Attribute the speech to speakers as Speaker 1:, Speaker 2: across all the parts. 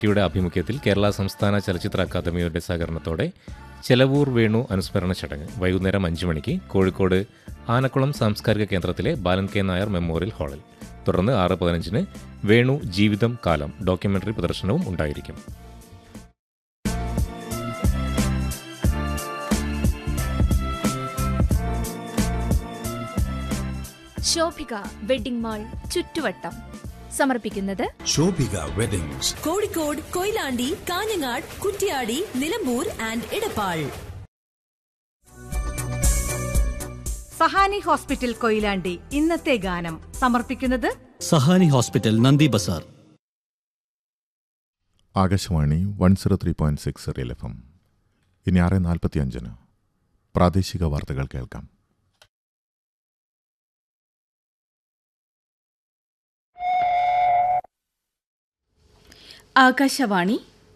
Speaker 1: യുടെ ആഭിമുഖ്യത്തിൽ കേരള സംസ്ഥാന ചലച്ചിത്ര അക്കാദമിയുടെ സഹകരണത്തോടെ ചെലവൂർ വേണു അനുസ്മരണ ചടങ്ങ് വൈകുന്നേരം അഞ്ച് മണിക്ക് കോഴിക്കോട് ആനക്കുളം സാംസ്കാരിക കേന്ദ്രത്തിലെ ബാലൻ കെ നായർ മെമ്മോറിയൽ ഹാളിൽ തുടർന്ന് ആറ് പതിനഞ്ചിന് വേണു ജീവിതം കാലം ഡോക്യുമെന്ററി പ്രദർശനവും ഉണ്ടായിരിക്കും
Speaker 2: ശോഭിക വെഡിംഗ് മാൾ ചുറ്റുവട്ടം സമർപ്പിക്കുന്നത്
Speaker 3: Shobhika weddings
Speaker 4: Kozhikode Koyilandy Kanhangad Kuttiady Nilambur and Edappal
Speaker 5: Sahani hospital Koyilandy ഇന്നത്തെ ഗാനം സമർപ്പിക്കുന്നത്
Speaker 6: Sahani hospital Nandi Bazar
Speaker 7: Akashvani one zero three point six real F M ഇനി ആറ് നാൽപ്പത്തി അഞ്ചിന് പ്രാദേശിക വാർത്തകൾ കേൾക്കാം
Speaker 8: ആകാശവാണി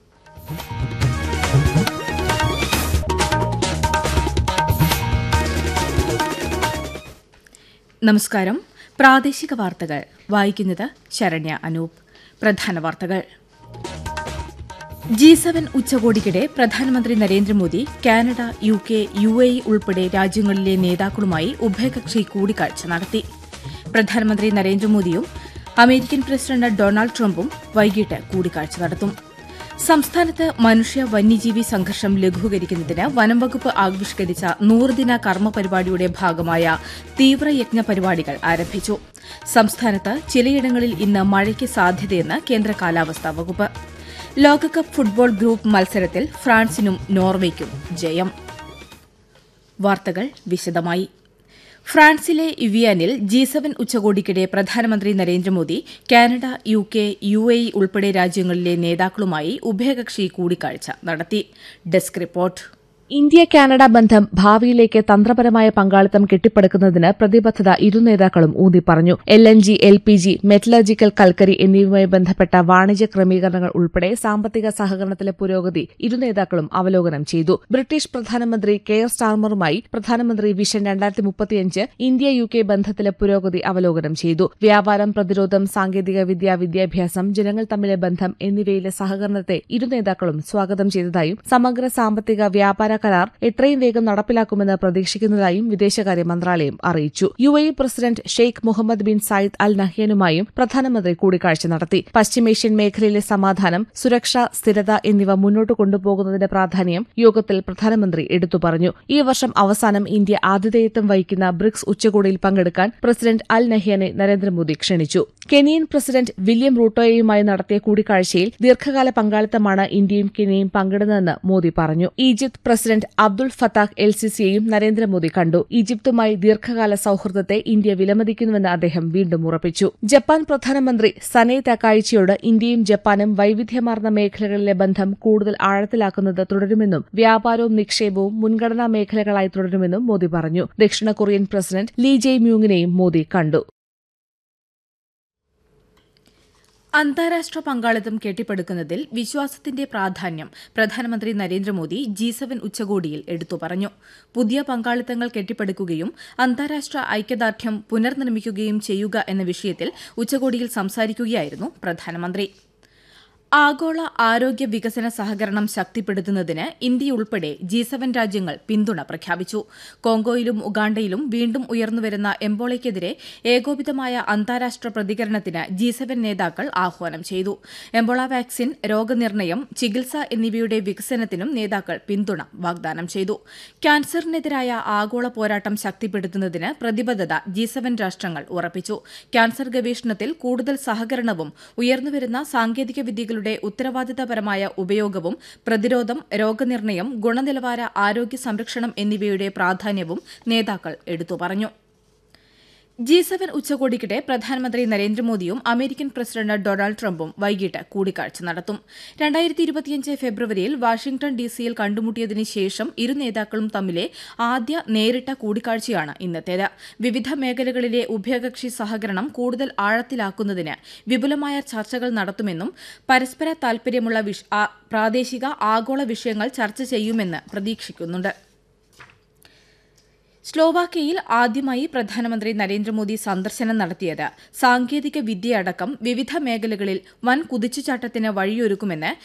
Speaker 8: നമസ്കാരം പ്രാദേശിക വാർത്തകൾ വായിക്കുന്നത് ശരണ്യ അനൂപ് പ്രധാന വാർത്തകൾ ജി സെവൻ ഉച്ചകോടിക്കിടെ പ്രധാനമന്ത്രി Narendra Modi Canada U K U A E ഉൾപ്പെടെ രാജ്യങ്ങളിലെ നേതാക്കളുമായി ഉഭയകക്ഷി കൂടിക്കാഴ്ച നടത്തി പ്രധാനമന്ത്രി നരേന്ദ്രമോദിയും അമേരിക്കൻ പ്രസിഡന്റ് ഡൊണാൾഡ് ട്രംപും വൈകിട്ട് കൂടിക്കാഴ്ച നടത്തും സംസ്ഥാനത്ത് മനുഷ്യ വന്യജീവി സംഘർഷം ലഘൂകരിക്കുന്നതിന് വനം വകുപ്പ് ആവിഷ്കരിച്ച നൂറുദിന കർമ്മ പരിപാടിയുടെ ഭാഗമായ തീവ്രയജ്ഞ പരിപാടികൾ ആരംഭിച്ചു സംസ്ഥാനത്ത് ചിലയിടങ്ങളിൽ ഇന്ന് മഴയ്ക്ക് സാധ്യതയെന്ന് കേന്ദ്ര കാലാവസ്ഥാ വകുപ്പ് ലോകകപ്പ് ഫുട്ബോൾ ഗ്രൂപ്പ് മത്സരത്തിൽ ഫ്രാൻസിനും നോർവേയ്ക്കും ജയം വാർത്തകൾ വിശദമായി ഫ്രാൻസിലെ ഇവിയാനിൽ ജി സെവൻ ഉച്ചകോടിക്കിടെ പ്രധാനമന്ത്രി Narendra Modi Canada U K U A E ഉൾപ്പെടെ രാജ്യങ്ങളിലെ നേതാക്കളുമായി ഉഭയകക്ഷി കൂടിക്കാഴ്ച നടത്തി ഡെസ്ക് റിപ്പോർട്ട്
Speaker 9: ഇന്ത്യ കാനഡ ബന്ധം ഭാവിയിലേക്ക് തന്ത്രപരമായ പങ്കാളിത്തം കെട്ടിപ്പടുക്കുന്നതിന് പ്രതിബദ്ധത ഇരു നേതാക്കളും ഊന്നി പറഞ്ഞു L N G L P G metallurgical കൽക്കരി എന്നിവയുമായി ബന്ധപ്പെട്ട വാണിജ്യ ക്രമീകരണങ്ങൾ ഉൾപ്പെടെ സാമ്പത്തിക സഹകരണത്തിലെ പുരോഗതി ഇരു നേതാക്കളും അവലോകനം ചെയ്തു ബ്രിട്ടീഷ് പ്രധാനമന്ത്രി കെയർ സ്റ്റാർമറുമായി പ്രധാനമന്ത്രി വിഷൻ രണ്ടായിരത്തി മുപ്പത്തിയഞ്ച് ഇന്ത്യ യു കെ ബന്ധത്തിലെ പുരോഗതി അവലോകനം ചെയ്തു വ്യാപാരം പ്രതിരോധം സാങ്കേതിക വിദ്യ വിദ്യാഭ്യാസം ജനങ്ങൾ തമ്മിലെ ബന്ധം എന്നിവയിലെ സഹകരണത്തെ ഇരു നേതാക്കളും സ്വാഗതം ചെയ്തതായും സമഗ്ര സാമ്പത്തിക വ്യാപാര കരാർ എത്രയും വേഗം നടപ്പിലാക്കുമെന്ന് പ്രതീക്ഷിക്കുന്നതായും വിദേശകാര്യ മന്ത്രാലയം അറിയിച്ചു U A president Sheikh Mohammed bin Zayed Al നഹ്യാനുമായും പ്രധാനമന്ത്രി കൂടിക്കാഴ്ച നടത്തി പശ്ചിമേഷ്യൻ മേഖലയിലെ സമാധാനം സുരക്ഷ സ്ഥിരത എന്നിവ മുന്നോട്ട് കൊണ്ടുപോകുന്നതിന്റെ പ്രാധാന്യം യോഗത്തിൽ പ്രധാനമന്ത്രി എടുത്തു പറഞ്ഞു ഈ വർഷം അവസാനം ഇന്ത്യ ആതിഥേയത്വം വഹിക്കുന്ന ബ്രിക്സ് ഉച്ചകോടിയിൽ പങ്കെടുക്കാൻ പ്രസിഡന്റ് അൽ നഹ്യാനെ നരേന്ദ്രമോദി ക്ഷണിച്ചു കെനിയൻ പ്രസിഡന്റ് വില്യം റൂട്ടോയുമായി നടത്തിയ കൂടിക്കാഴ്ചയിൽ ദീർഘകാല പങ്കാളിത്തമാണ് ഇന്ത്യയും കെനിയയും പങ്കിടുന്നതെന്ന് മോദി പറഞ്ഞു Egypt president Abdul Fattah El സിസിയെയും നരേന്ദ്രമോദി കണ്ടു ഈജിപ്തുമായി ദീർഘകാല സൌഹൃദത്തെ ഇന്ത്യ വിലമതിക്കുന്നുവെന്ന് അദ്ദേഹം വീണ്ടും ഉറപ്പിച്ചു ജപ്പാൻ പ്രധാനമന്ത്രി സനേ തക്കായിച്ചിയോട് ഇന്ത്യയും ജപ്പാനും വൈവിധ്യമാർന്ന മേഖലകളിലെ ബന്ധം കൂടുതൽ ആഴത്തിലാക്കുന്നത് തുടരുമെന്നും വ്യാപാരവും നിക്ഷേപവും മുൻഗണനാ മേഖലകളായി തുടരുമെന്നും മോദി പറഞ്ഞു ദക്ഷിണ കൊറിയൻ പ്രസിഡന്റ് ലീ ജെയ് മ്യൂങ്ങിനെയും മോദി കണ്ടു
Speaker 8: അന്താരാഷ്ട്ര പങ്കാളിത്തം കെട്ടിപ്പടുക്കുന്നതിൽ വിശ്വാസത്തിന്റെ പ്രാധാന്യം പ്രധാനമന്ത്രി നരേന്ദ്രമോദി ജി സെവൻ ഉച്ചകോടിയിൽ എടുത്തു പറഞ്ഞു പുതിയ പങ്കാളിത്തങ്ങൾ കെട്ടിപ്പടുക്കുകയും അന്താരാഷ്ട്ര ഐക്യദാർഢ്യം പുനർനിർമ്മിക്കുകയും ചെയ്യുക എന്ന വിഷയത്തിൽ ഉച്ചകോടിയിൽ സംസാരിക്കുകയായിരുന്നു പ്രധാനമന്ത്രി ആഗോള ആരോഗ്യ വികസന സഹകരണം ശക്തിപ്പെടുത്തുന്നതിന് ഇന്ത്യയുൾപ്പെടെ ജി സെവൻ രാജ്യങ്ങൾ പിന്തുണ പ്രഖ്യാപിച്ചു കോങ്കോയിലും ഉഗാണ്ടയിലും വീണ്ടും ഉയർന്നുവരുന്ന എംബോളയ്ക്കെതിരെ ഏകോപിതമായ അന്താരാഷ്ട്ര പ്രതികരണത്തിന് ജി സെവൻ നേതാക്കൾ ആഹ്വാനം ചെയ്തു എംബോള വാക്സിൻ രോഗനിർണയം ചികിത്സ എന്നിവയുടെ വികസനത്തിനും നേതാക്കൾ പിന്തുണ വാഗ്ദാനം ചെയ്തു ക്യാൻസറിനെതിരായ ആഗോള പോരാട്ടം ശക്തിപ്പെടുത്തുന്നതിന് പ്രതിബദ്ധത ജി സെവൻ രാഷ്ട്രങ്ങൾ ഉറപ്പിച്ചു ക്യാൻസർ ഗവേഷണത്തിൽ കൂടുതൽ സഹകരണവും ഉയർന്നുവരുന്ന സാങ്കേതിക വിദ്യകളുടെ ഉത്തരവാദിത്തപരമായ ഉപയോഗവും പ്രതിരോധം രോഗനിർണയം ഗുണനിലവാര ആരോഗ്യ സംരക്ഷണം എന്നിവയുടെ പ്രാധാന്യവും നേതാക്കൾ എടുത്തു പറഞ്ഞു ജി സെവൻ ഉച്ചകോടിക്കിടെ പ്രധാനമന്ത്രി നരേന്ദ്രമോദിയും അമേരിക്കൻ പ്രസിഡന്റ് ഡൊണാൾഡ് ട്രംപും വൈകിട്ട് കൂടിക്കാഴ്ച നടത്തും രണ്ടായിരത്തി ഇരുപത്തിയഞ്ച് ഫെബ്രുവരിയിൽ വാഷിംഗ്ടൺ ഡിസിയിൽ കണ്ടുമുട്ടിയതിന് ശേഷം ഇരു നേതാക്കളും തമ്മിലെ ആദ്യ നേരിട്ട കൂടിക്കാഴ്ചയാണ് ഇന്നത്തേത് വിവിധ മേഖലകളിലെ ഉഭയകക്ഷി സഹകരണം കൂടുതൽ ആഴത്തിലാക്കുന്നതിന് വിപുലമായ ചർച്ചകൾ നടത്തുമെന്നും പരസ്പര താൽപര്യമുള്ള വിഷ- ആ- പ്രാദേശിക ആഗോള വിഷയങ്ങൾ ചർച്ച ചെയ്യുമെന്ന് പ്രതീക്ഷിക്കുന്നുണ്ട് സ്ലോവാക്യയിൽ ആദ്യമായി പ്രധാനമന്ത്രി നരേന്ദ്രമോദി സന്ദർശനം നടത്തിയത് സാങ്കേതിക വിദ്യയടക്കം വിവിധ മേഖലകളിൽ വൻ കുതിച്ചുചാട്ടത്തിന് വഴിയൊരുക്കുമെന്ന്